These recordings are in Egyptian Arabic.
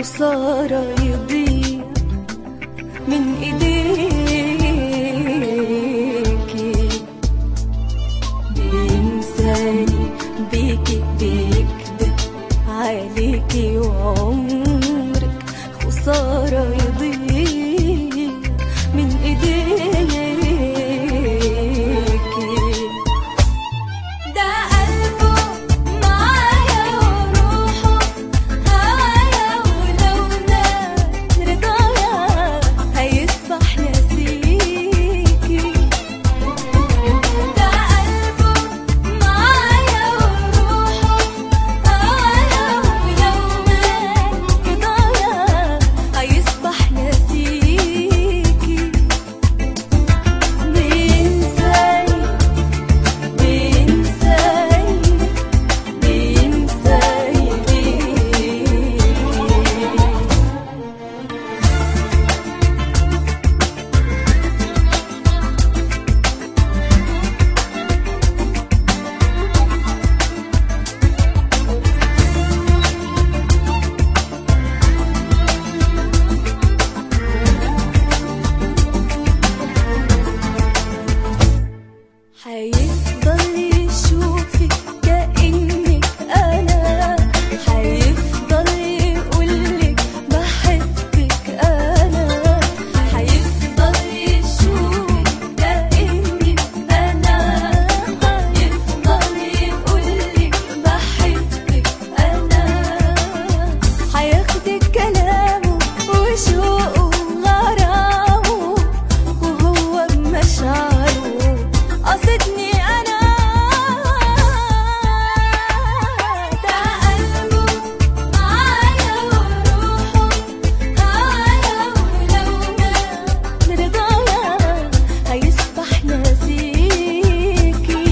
خسارة يضيع من ايديكي بينساني بيكي بيكدب عليكي وعمرك خسارة يضيع من ايديكي ده قلبه معايا وروحه هوايا ولو نار رضايا هيسبح نسيكي ده قلبه معايا وروحه هوايا ولو نار رضايا هيسبح نسيكي بينساني بينساني بينساني هيفضل يشوفك كأنك أنا هيفضل يقولك بحبك أنا هيفضل يشوفك كأنك أنا هيفضل يقولك بحبك أنا هياخدك كلامه وشوقه وغرامه وهو بمشاعره قصدني انا ده قلبه معايا وروحه هوايا ولو ما رضايا هيسبح ناسيكي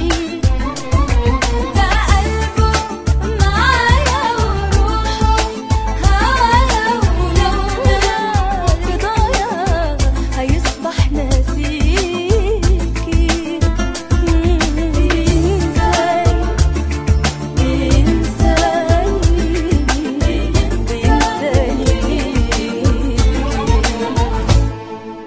ده قلبه معايا وروحه هوايا ولو ما رضايا هيسبح ناسيكي بينساني بينساني بينساني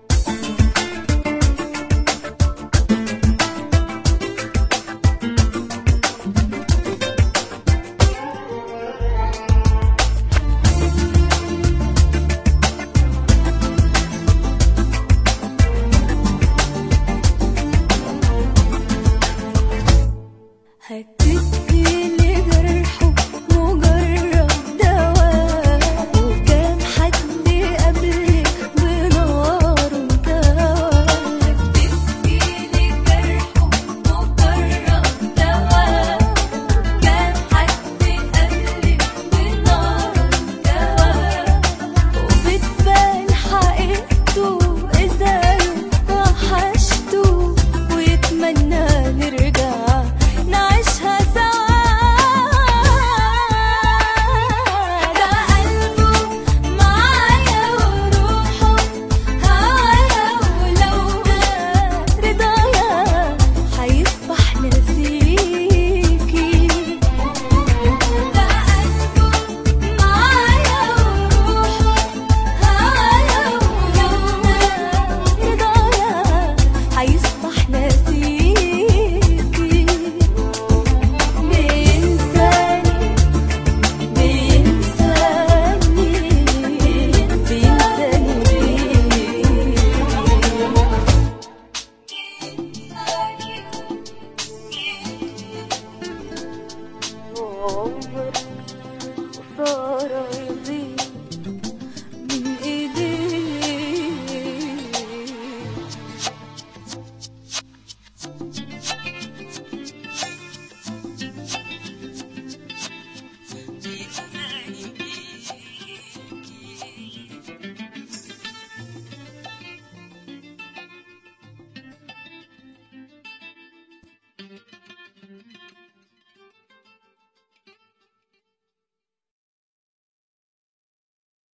هتدي لجرحه مجرد دواء وكان حد قبلك بنار انكوى هتدي لجرحه مجرد دواء كان حد قبلك بنار انكوى وبتبان حقيقته إذا وحشته ويتمنى نرجع نعيشها سوا ده قلبه معايا وروحه هوايا ولو ما رضايا هيسبح نسيكي ده قلبه معايا وروحه هوايا ولو ما رضايا هيسبح نسيكي بينساني بينساني بينساني